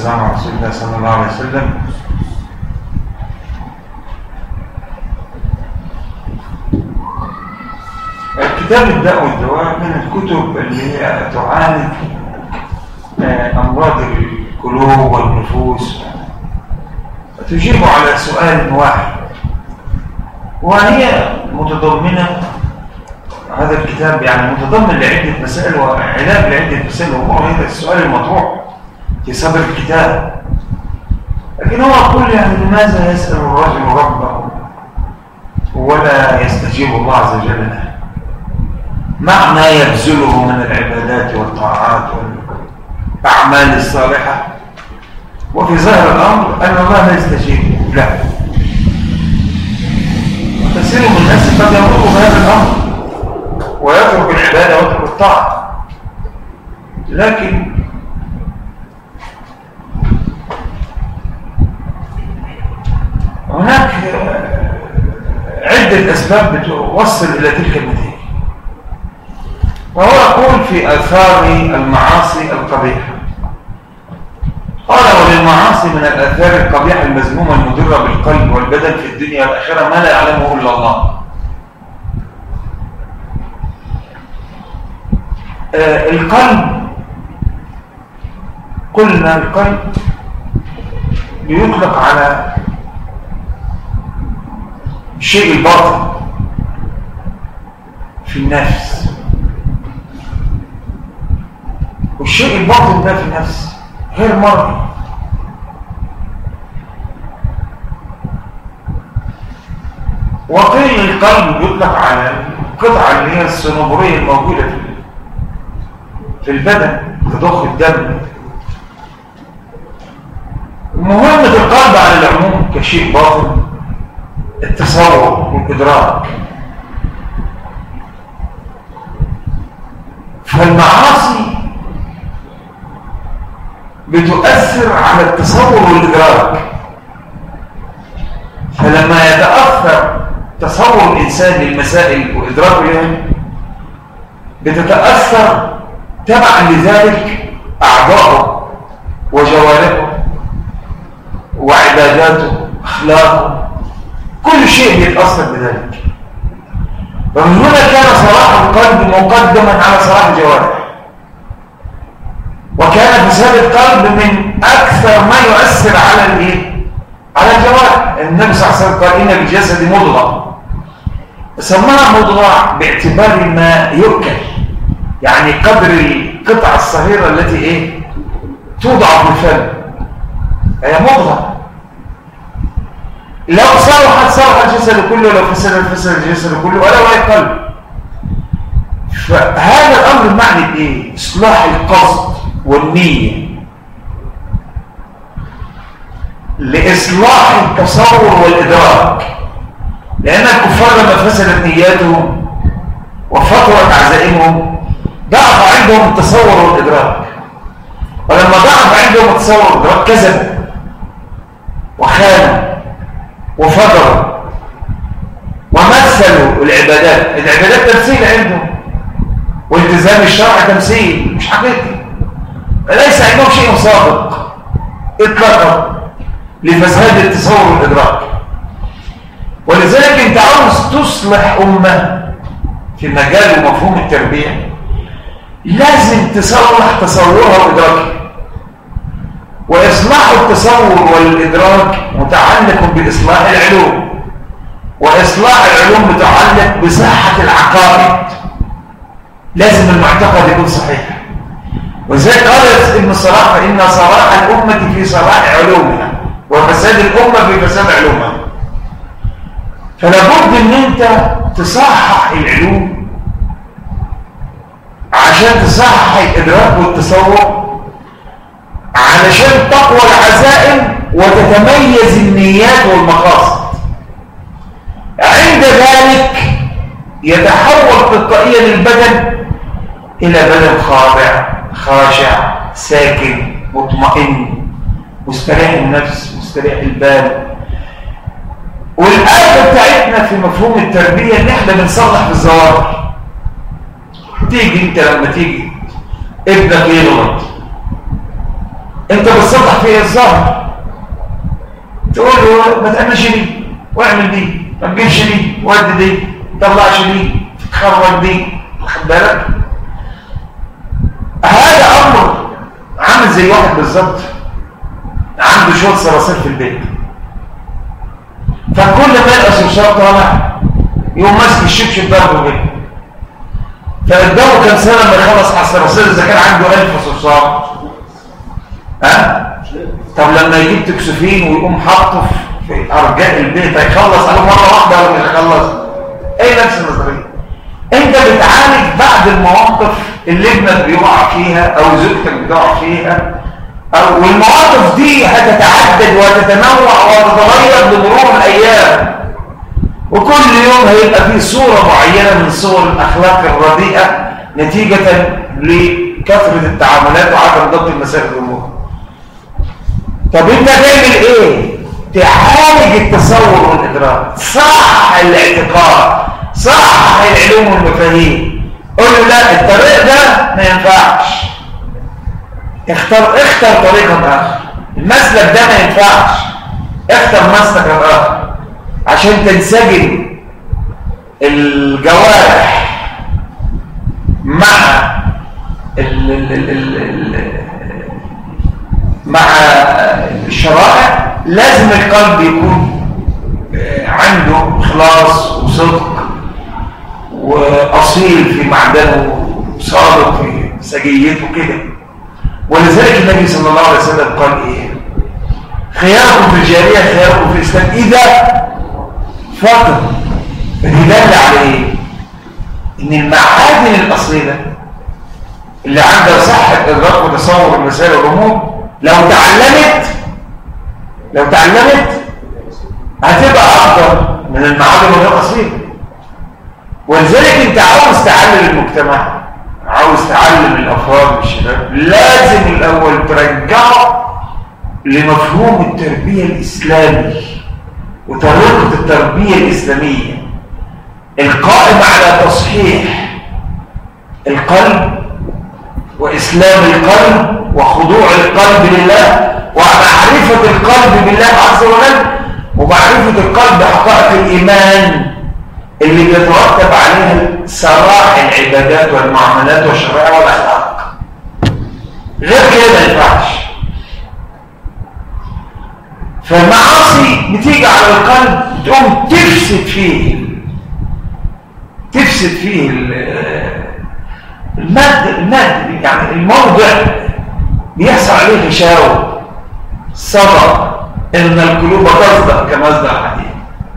والسلام على رسول الله صلى الله عليه وسلم كتاب الداء والدواء من الكتب اللي هي تعالج آه، أمراض القلوب والنفوس تجيب على سؤال واحد وهي متضمنة هذا الكتاب يعني متضمن لعدة مسائل وعلاج لعدة مسائل وهو هذا السؤال المطروح في صدر الكتاب لكن هو يقول يعني لماذا يسأل الرجل ربه ولا يستجيب الله عز وجل له مع ما يبذله من العبادات والطاعات والأعمال الصالحة وفي ظاهر الأمر أن الله لا يستجيب له وكثير من الناس قد يمر بهذا الأمر ويترك العبادة ويترك الطاعة لكن هناك عدة أسباب بتوصل إلى تلك النتيجة وهو يقول في آثار المعاصي القبيحة قال وللمعاصي من الآثار القبيحة المذمومة المضرة بالقلب والبدن في الدنيا والآخرة ما لا يعلمه إلا الله آه القلب قلنا القلب بيطلق على الشيء الباطن في النفس والشيء الباطن ده في النفس غير مرضي وقيل القلب يطلق على القطعة اللي هي الصنوبرية الموجودة في في البدن تضخ الدم مهمة القلب على العموم كشيء باطن التصور والإدراك فالمعاصي بتؤثر على التصور والإدراك فلما يتأثر تصور الإنسان للمسائل وإدراكه لها بتتأثر تبعا لذلك أعضاؤه وجوارحه وعباداته أخلاقه كل شيء بيتأثر بذلك ومن هنا كان صلاح القلب مقدما على صلاح الجوارح وكان فساد القلب من أكثر ما يؤثر على الايه على الجوارح النبي صلى الله عليه وسلم قال إن بالجسد مضغة سماها مضغة باعتبار ما يؤكل يعني قدر القطعة الصغيرة التي ايه توضع في الفم هي مضغة لو صلحت صلح الجسد كله لو فسد فسد الجسد كله ولا ولا القلب فهذا الامر معني بايه اصلاح القصد والنيه لاصلاح التصور والادراك لان الكفار لما فسدت نياتهم وفطرت عزائمهم ضعف عندهم التصور والادراك ولما ضعف عندهم التصور والادراك كذبوا وخانوا وفجروا ومثلوا العبادات العبادات تمثيل عندهم والتزام الشرع تمثيل مش حقيقي ليس عندهم شيء صادق اطلاقا لفساد التصور والادراك ولذلك انت عاوز تصلح امه في مجال ومفهوم التربيه لازم تصلح تصورها وادراكها وإصلاح التصور والإدراك متعلق بإصلاح العلوم وإصلاح العلوم متعلق بصحة العقائد لازم المعتقد يكون صحيح وزي قال ابن الصلاح فإن صلاح الأمة في صلاح علومها وفساد الأمة في فساد علومها فلابد ان انت تصحح العلوم عشان تصحح الإدراك والتصور علشان تقوى العزائم وتتميز النيات والمقاصد عند ذلك يتحول تلقائيا البدن إلى بدن خاضع خاشع ساكن مطمئن مستريح النفس مستريح البال والآية بتاعتنا في مفهوم التربية ان احنا بنصلح في الظواهر تيجي انت لما تيجي ابنك يغلط انت بتصلح فيه الظاهر تقول له ما تعملش دي واعمل دي ما تجيبش دي ود دي ما تطلعش دي تخرج دي واخد بالك هذا امر عامل زي واحد بالظبط عنده شويه صراصير في البيت فكل ما الاسانسير طالع يقوم ماسك الشبشب ضربه بيه فقدامه كام سنه لما يخلص على الصراصير اذا كان عنده 1000 صرصار ها طب لما يجيب تكسفين ويقوم حاطه في ارجاء البيت هيخلص عليه مره واحده ولا مش هيخلص ايه نفس النظريه انت بتعالج بعد المواقف اللي ابنك بيقع فيها او زوجتك بتقع فيها أو والمواقف دي هتتعدد وتتنوع وتتغير بمرور الايام وكل يوم هيبقى فيه صورة معينة من صور الأخلاق الرديئة نتيجة لكثرة التعاملات وعدم ضبط المسائل الأمور طب انت تعمل ايه؟ تعالج التصور والإدراك صح الاعتقاد صح العلوم والمفاهيم قول له لا الطريق ده ما ينفعش اختار اختار طريقا اخر المسلك ده ما ينفعش اختار مسلكا اخر عشان تنسجم الجوارح مع ال ال ال ال ال مع الشرائع لازم القلب يكون عنده إخلاص وصدق وأصيل في معدنه وصادق في سجيته كده ولذلك النبي صلى الله عليه وسلم قال إيه خياركم في الجارية خياركم في الإسلام إذا فقط بيدل على ايه ان المعادن الاصيله اللي عندها صحه ادراك وتصور المسائل والامور لو تعلمت لو تعلمت هتبقى افضل من المعادن الغير اصيله ولذلك انت عاوز تعلم المجتمع عاوز تعلم الافراد والشباب لازم الاول ترجعه لمفهوم التربيه الاسلامي وطريقة التربية الإسلامية القائمة على تصحيح القلب وإسلام القلب وخضوع القلب لله ومعرفة القلب بالله عز وجل ومعرفة القلب بحقائق الإيمان اللي بيترتب عليها سراح العبادات والمعاملات والشرائع والأخلاق غير كده ما ينفعش فالمعاصي بتيجي على القلب تقوم تفسد فيه تفسد فيه المادة المادة يعني الموضع بيحصل عليه غشاوة صدى إن القلوب تصدق كمصدر الحديد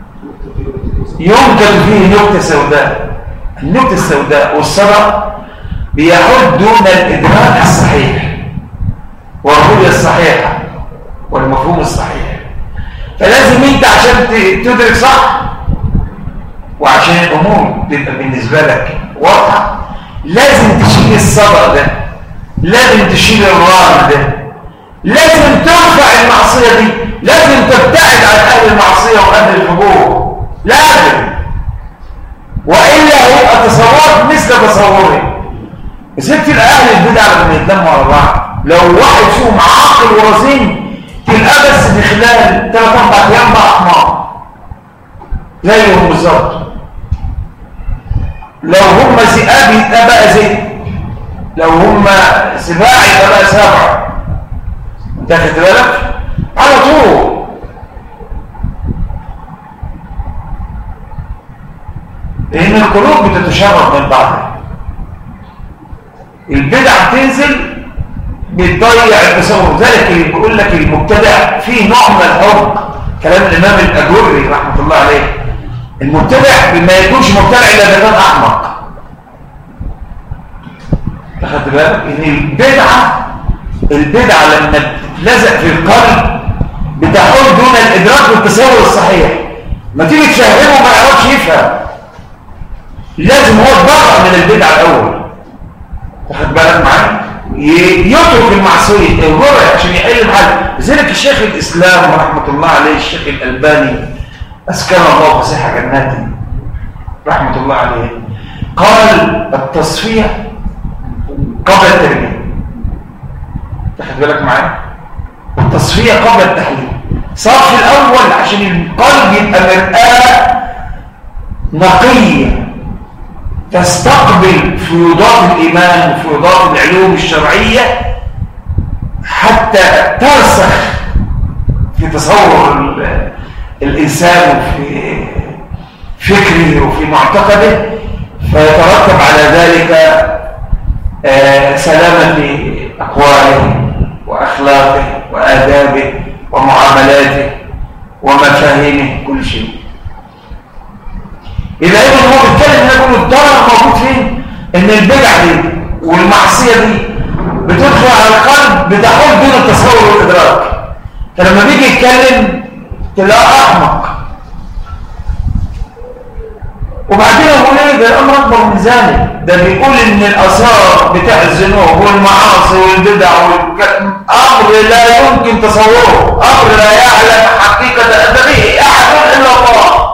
يوجد فيه نكتة سوداء النكتة السوداء والصدى بيحد دون الإدراك الصحيح والرؤية الصحيحة والمفهوم الصحيح فلازم انت عشان تدرك صح وعشان الامور تبقى بالنسبه لك واضحه لازم تشيل الصدى ده لازم تشيل الران ده لازم ترفع المعصيه دي لازم تبتعد عن اهل المعصيه واهل الفجور لازم والا هيبقى تصورات مثل تصوري ست الاهل البدع لما يتلموا على بعض لو واحد فيهم عاقل ورزين تلقاه بس في خلال ثلاث اربع ايام بقى حمار زيهم بالظبط لو هم ذئاب يبقى بقى ذئب لو هم سباع يبقى بقى سبع انت خدت بالك على طول لان القلوب بتتشرب من بعضها البدع بتنزل بتضيع التصور ذلك اللي بيقول لك المبتدع فيه نوع من الحب كلام الامام الاجري رحمه الله عليه المبتدع ما يكونش مبتدع الا اذا كان احمق اخدت بالك ان البدعه البدعه لما بتتلزق في القلب بتحول دون الادراك والتصور الصحيح ما تيجي تفهمه ما يعرفش يفهم لازم هو يتبرأ من البدعه الاول واخد بالك معايا يترك المعصيه الورع عشان يحل الحل لذلك الشيخ الاسلام رحمه الله عليه الشيخ الالباني اسكن الله فسيح جناته رحمه الله عليه قال التصفيه قبل التربيه تاخد بالك معايا التصفية قبل التحليل صف الأول عشان القلب يبقى مرآة نقية تستقبل فيوضات الإيمان وفيوضات العلوم الشرعية حتى ترسخ في تصور الإنسان وفي فكره وفي معتقده فيترتب على ذلك آه، سلامة أقواله وأخلاقه وآدابه ومعاملاته ومفاهيمه كل شيء إذا إذن هو بيتكلم هنا يقول الضرر موجود فين؟ إن البدع دي والمعصية دي بتدخل على القلب بتحول دون التصور والإدراك فلما بيجي يتكلم تلاقى أحمق وبعدين يقول ايه ده الامر اكبر من ذلك ده بيقول ان الاثار بتاع الذنوب والمعاصي والبدع امر لا يمكن تصوره امر لا يعلم حقيقه به احد الا الله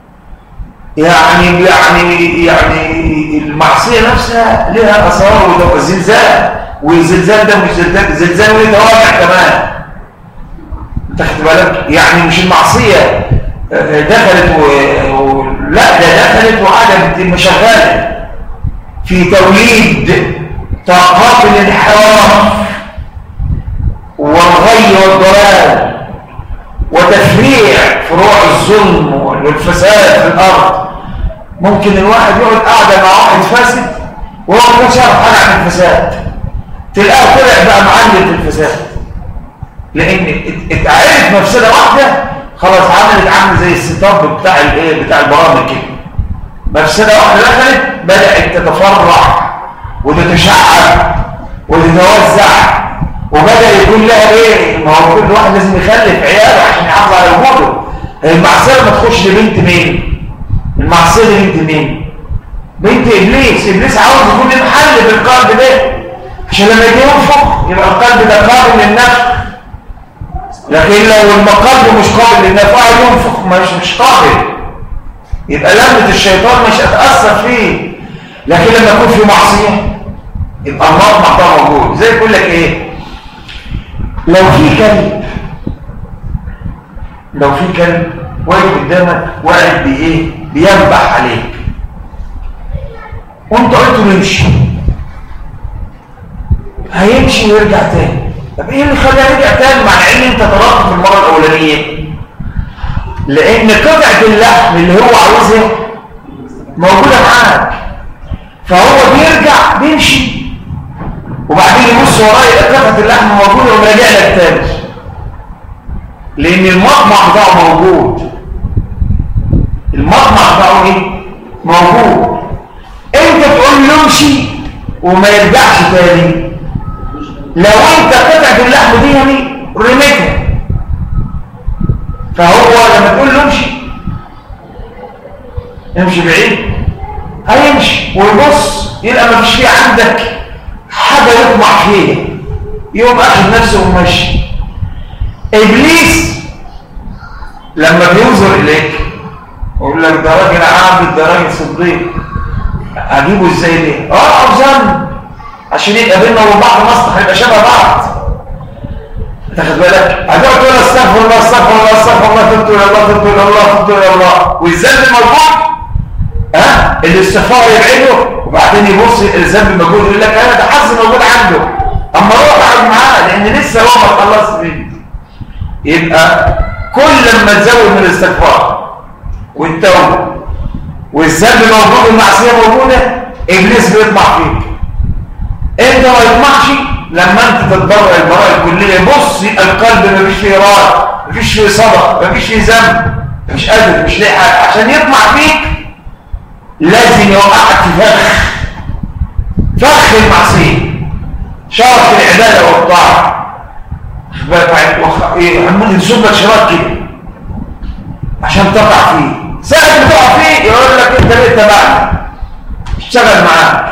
يعني يعني يعني المعصيه نفسها لها اثار وزلزال والزلزال ده مش زلزال زلزال وليه توابع كمان انت خدت بالك يعني مش المعصيه دخلت و... لا ده دخلت وقعدت مشغله في توليد طاقات الانحراف والغي والضلال وتفريع فروع الظلم والفساد في الارض ممكن الواحد يقعد قاعده مع واحد فاسد وهو ما كانش يعرف حاجه عن الفساد تلاقيه طلع بقى معلم في الفساد لان اتعرف مفسده واحده خلاص عملت عامل زي الستارت بتاع الايه بتاع البرامج كده مفسده واحده دخلت بدات تتفرع وتتشعب وتتوزع وبدا يكون لها ايه ما هو كل واحد لازم يخلف عياله عشان يحافظ على وجوده المعصيه ما تخش لبنت مين المعصيه دي بنت مين بنت ابليس ابليس عاوز يكون محل بالقلب ده عشان لما يجي ينفخ يبقى القلب ده قابل للنفخ لكن لو القلب مش قابل للنفع ينفخ مش مش قابل يبقى لمة الشيطان مش هتأثر فيه لكن لما يكون في معصية يبقى المطمع ده موجود زي يقول لك ايه لو في كلب لو في كلب واقف قدامك واقف بايه بينبح عليك وانت قلت له يمشي هيمشي ويرجع تاني طب ايه اللي خلاه يرجع تاني مع ان انت طلبت في المره الاولانيه لان قطعه اللحم اللي هو عاوزها موجوده معاك فهو بيرجع بيمشي وبعدين يبص وراه يلاقي قطعه اللحم موجوده وراجع لك تاني لان المطمع بتاعه موجود المطمع بتاعه ايه موجود انت تقول له امشي وما يرجعش تاني لو انت قطعه اللحم دي يعني رميتها فهو لما تقول له امشي امشي بعيد هيمشي ويبص يلقى ما فيش فيه عندك حاجه يطمع فيها يقوم اخذ نفسه ومشي ابليس لما بينظر اليك يقول لك ده راجل عابد ده راجل صديق اجيبه ازاي ده اه ذنب عشان يبقى بيننا وبين بعض مصلحه يبقى شبه بعض تاخد بالك هتقعد تقول استغفر الله استغفر الله استغفر الله تبت الى الله تبت الى الله تبت الى الله والذنب موجود ها الاستغفار يبعده وبعدين يبص الذنب موجود يقول لك انا ده حظ موجود عنده اما روح اقعد معاه لان لسه هو ما خلصش منه يبقى كل لما تزود من الاستغفار والتوبه والذنب موجود والمعصيه موجوده ابليس بيطمع فيك انت ما يطمعش لما انت تتبرع البراءه الكليه بص القلب ما فيش فيه راحه ما فيش فيه صبر ما فيش فيه ذنب ما فيش قدر مش لاقي حاجه عشان يطمع فيك لازم يوقعك في فخ فخ المعصيه شرف العباده والطاعه عمال ينسب لك شراط كده عشان تقع فيه ساعه ما تقع فيه يقول لك انت ليه تبعنا اشتغل معاك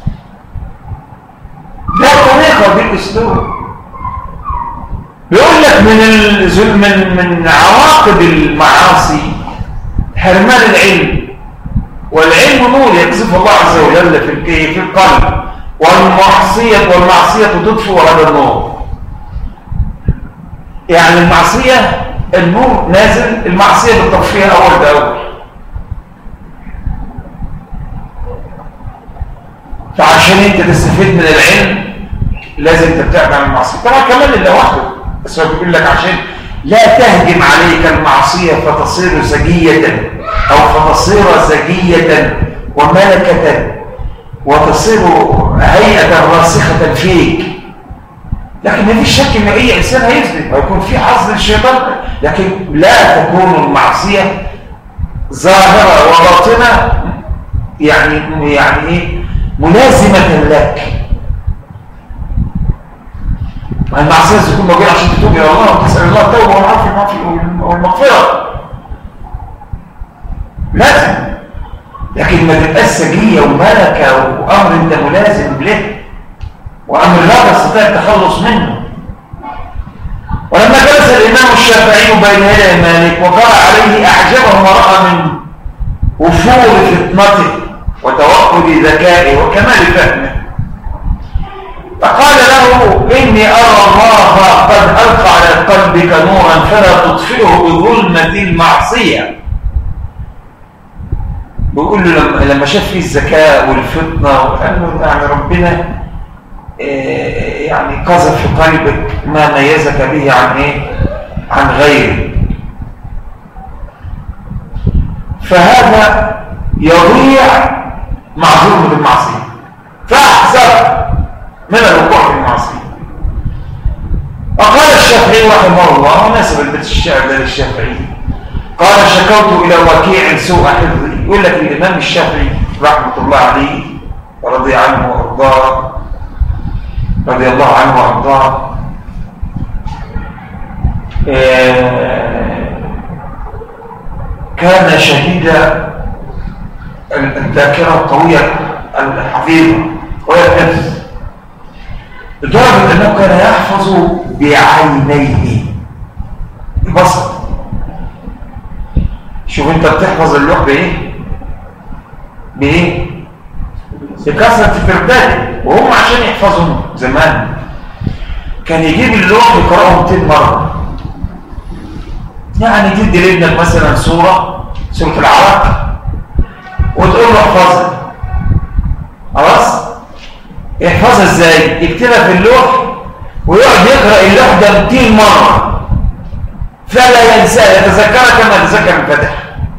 ده طريقه بالاسلوب بيقول لك من الزل من من عواقب المعاصي حرمان العلم والعلم نور يكسفه الله عز وجل في في القلب والمعصيه والمعصيه تطفئ هذا النور يعني المعصية النور نازل المعصية بتطفيها أول بأول فعشان انت تستفيد من العلم لازم تبتعد عن المعصية طبعا كمان اللي وحده بس هو بيقول لك عشان لا تهجم عليك المعصية فتصير زجية أو فتصير زجية وملكة وتصير هيئة راسخة فيك لكن ما فيش شك ان اي انسان هيظلم ويكون في حظ للشيطان لكن لا تكون المعصيه ظاهره وباطنه يعني يعني ايه ملازمه لك المعصيه تكون موجوده عشان تتوب الى الله وتسال الله التوبه والعفو والمغفره لازم لكن ما تبقاش سجيه وملكه وامر انت ملازم له وأمر لا تستطيع التخلص منه ولما جلس الإمام الشافعي بين يدي مالك وقرأ عليه أعجبه ما رأى من وفور فطنته وتوقد ذكائه وكمال فهمه فقال له إني أرى الله قد ألقى على قلبك نورا فلا تطفئه بظلمة المعصية بيقول له لما شاف فيه الذكاء والفطنة وقال له يعني ربنا يعني قذف في قلبك ما ميزك به عن ايه عن غيره فهذا يضيع معذور بالمعصيه فاحذر من الوقوع في المعصيه وقال الشافعي رحمه الله وناسب البيت الشعر للشافعي قال شكوت الى وكيع سوء حفظي يقول لك الامام الشافعي رحمه الله عليه ورضي عنه وارضاه رضي الله عنه وارضاه آه، كان شديد الذاكره القويه الحفيظه وهي الحفظ لدرجه انه كان يحفظ بعينيه ببصر شوف انت بتحفظ اللوح بايه بايه بكثرة فرداته وهم عشان يحفظهم زمان كان يجيب اللوح يقرأه 200 مرة يعني تدي لابنك مثلا سورة سورة العرق وتقول له احفظها خلاص يحفظها ازاي يكتبها في اللوح ويقعد يقرأ اللوح ده 200 مرة فلا ينساه يتذكرها كما يتذكر الفتح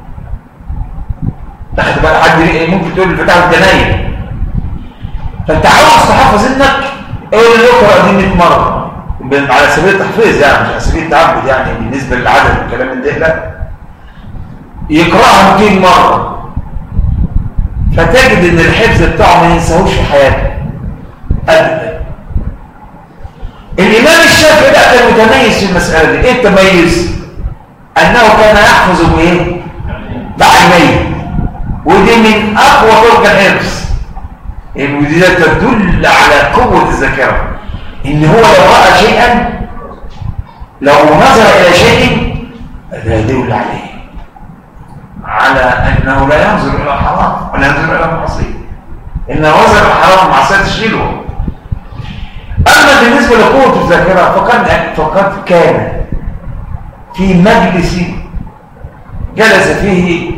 تاخد بقى حد ممكن تقول الفتح الجنايه فانت عاوز تحفظ انك ايه اللي يقرا دي 100 مره على سبيل التحفيظ يعني مش على سبيل التعبد يعني بالنسبه للعدد والكلام من ده لا يقراها 200 مره فتجد ان الحفظ بتاعه ما ينساهوش في حياته ابدا الامام الشافعي ده كان متميز في المساله دي ايه التميز انه كان يحفظ بايه بعينيه ودي من اقوى طرق الحفظ ودي تدل على قوة الذاكرة إن هو لو رأى شيئا لو نظر إلى شيء هذا يدل عليه على أنه لا ينظر إلى الحرام ولا ينظر إلى المعصية إن نظر إلى الحرام المعصية تشغله أما بالنسبة لقوة الذاكرة فقد فقد كان في مجلس جلس فيه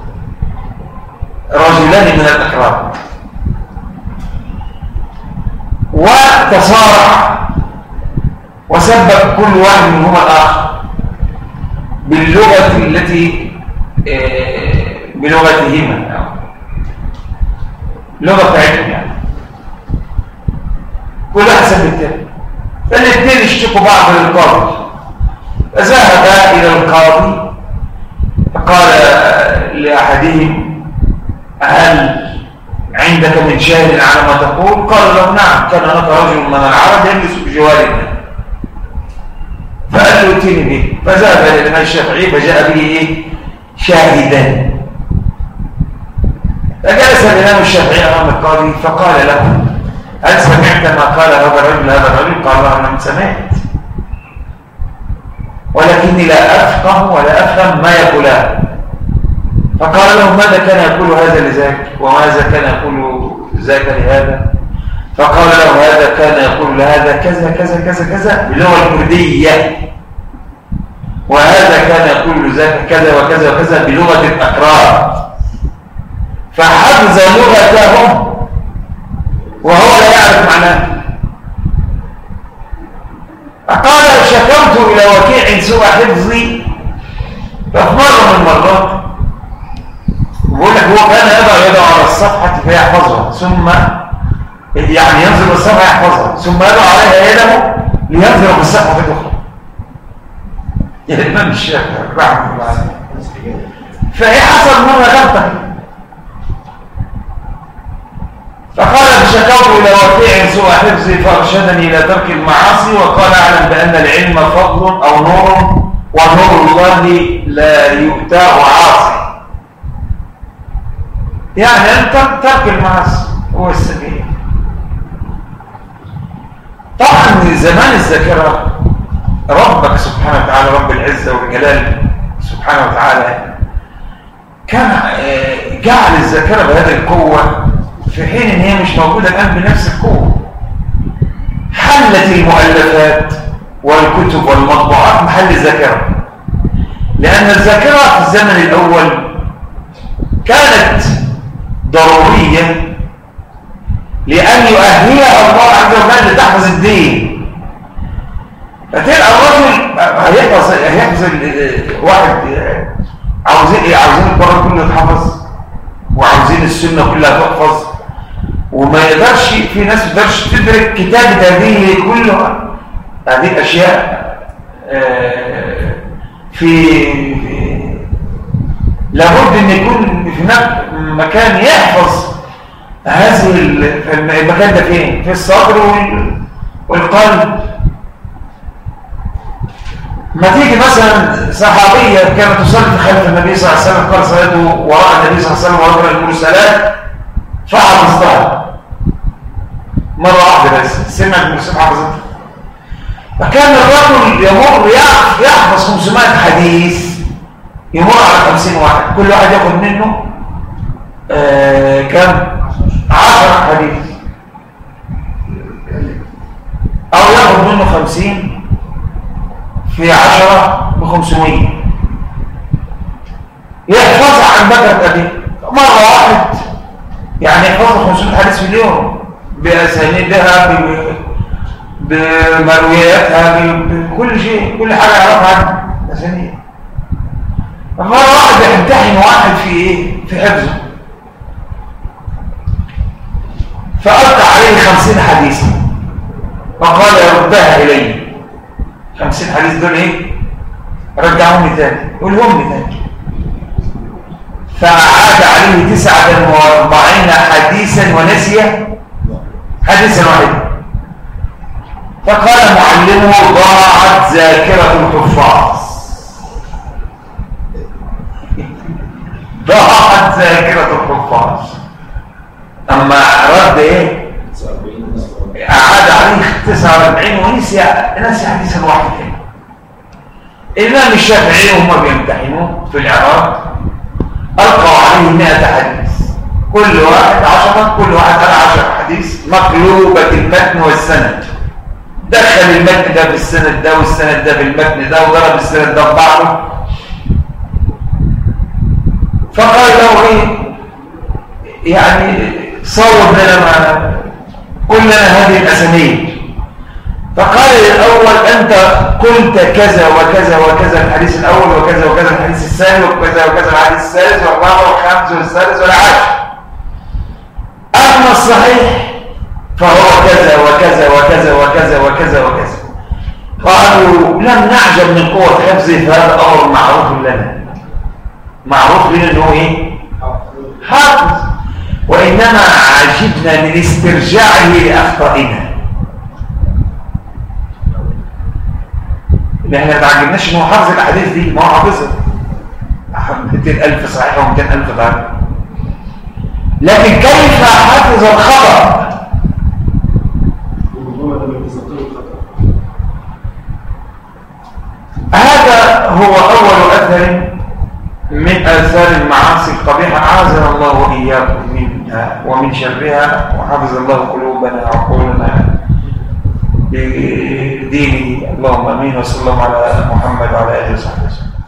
رجلان من الأكرام وتصارع وسبب كل واحد منهما الآخر باللغة التي آه، بلغتهما اللغة بتاعتهم يعني كل واحد سبب التاني فالاثنين اشتكوا بعض للقاضي فذهب إلى القاضي فقال لأحدهم هل عندك من شاهد على ما تقول قال له نعم كان هناك رجل من العرب يجلس بجوارنا فقال له ائتني به فذهب الى الامام الشافعي فجاء به ايه شاهدا فجلس الامام الشافعي امام القاضي فقال له هل سمعت ما قال هذا الرجل هذا الرجل قال له انا سمعت ولكني لا افقه ولا افهم ما يقولان فقال له ماذا كان يقول هذا لذاك وماذا كان يقول ذاك لهذا فقال له هذا كان يقول لهذا كذا كذا كذا كذا باللغه الكرديه وهذا كان يقول ذاك كذا وكذا وكذا بلغة الأكرار فحفظ لغتهم وهو لا يعرف معناه فقال شكوت إلى وكيع سوء حفظي ففي مرة من المرات بقول لك هو كان يضع يده على الصفحة فيحفظها ثم يعني ينزل الصفحة يحفظها ثم يضع عليها يده لينزل بالصفحة الأخرى يعني الإمام الشافعي رحمه الله فهي حصل مرة غلطة فقال شكوت إلى وكيع سوء حفظي فأرشدني إلى ترك المعاصي وقال أعلم بأن العلم فضل أو نور ونور الله لا يؤتاه عاصي يعني أنت ترك المعاصي هو السبيل طبعا زمان الذاكرة ربك سبحانه وتعالى رب العزة والجلال سبحانه وتعالى كان جعل الذاكرة بهذه القوة في حين ان هي مش موجودة الآن بنفس القوة حلت المؤلفات والكتب والمطبوعات محل الذاكرة لأن الذاكرة في الزمن الأول كانت ضرورية لأن يؤهلها الله عز وجل لتحفظ الدين فتلقى الرجل هيحفظ هيحفظ واحد عاوزين ايه عاوزين القرآن كله يتحفظ وعاوزين السنة كلها تحفظ وما يقدرش في ناس ما تقدرش تدرك كتابة هذه كلها هذه الأشياء في, في لابد ان يكون في مكان يحفظ هذه المكان ده فين في الصدر والقلب ما تيجي مثلا صحابية كانت تصلي خلف النبي صلى الله عليه وسلم قال صلاته وراء النبي صلى الله عليه وسلم ورجل المرسلات فحفظتها مرة واحدة بس سمع المرسل حفظتها فكان الرجل يمر يحفظ 500 حديث يمر على 50 واحد كل واحد ياخد منه آه كم 10 حديث او ياخد منه 50 في 10 ب 500 يحفظها عن بكرة أبي مرة واحد يعني يحفظها 500 حديث في اليوم بأسانيدها بمروياتها بكل شيء كل حاجة يعرفها عنها أسانيد مرة واحد يمتحن واحد في إيه؟ في حفظه فألقى عليه خمسين حديثا فقال يردها إلي خمسين حديث دول إيه؟ رجعهم لي تاني قولهم لي تاني فعاد عليه تسعة واربعين حديثا ونسي حديثا واحدا فقال معلمه ضاعت ذاكرة الحفاظ ضاعت ذاكرة الحفاظ أما رد إيه أعاد عليه 49 ونسي نسي حديثا واحدا الإمام الشافعي وهم بيمتحنوا في العراق ألقوا عليه 100 حديث كل واحد عشرة كل واحد قال 10 حديث مقلوبة المتن والسند دخل المتن ده في السند ده والسند ده في المتن ده وضرب السند ده ببعضه فقال له ايه يعني صور لنا ما قل لنا هذه الاسانيد فقال الاول انت قلت كذا وكذا وكذا الحديث الاول وكذا وكذا الحديث الثاني وكذا وكذا الحديث الثالث والرابع والخامس والسادس والعاشر اما الصحيح فهو كذا وكذا وكذا وكذا وكذا وكذا قالوا لم نعجب من قوة حفظه فهذا أمر معروف لنا معروف لنا أنه إيه؟ حافظ وإنما عجبنا من استرجاعه لأخطائنا احنا ما عجبناش أنه حافظ الأحاديث دي ما هو حافظها 200000 صحيحة و200000 ضعيفة لكن كيف حافظ الخطأ هذا هو أول أثر من آثار المعاصي القبيحة أعاذنا الله وإياكم منها ومن شرها وحفظ الله قلوبنا وعقولنا بدينه اللهم أمين وصلى الله على محمد وعلى آله وسلم وصحبه وسلم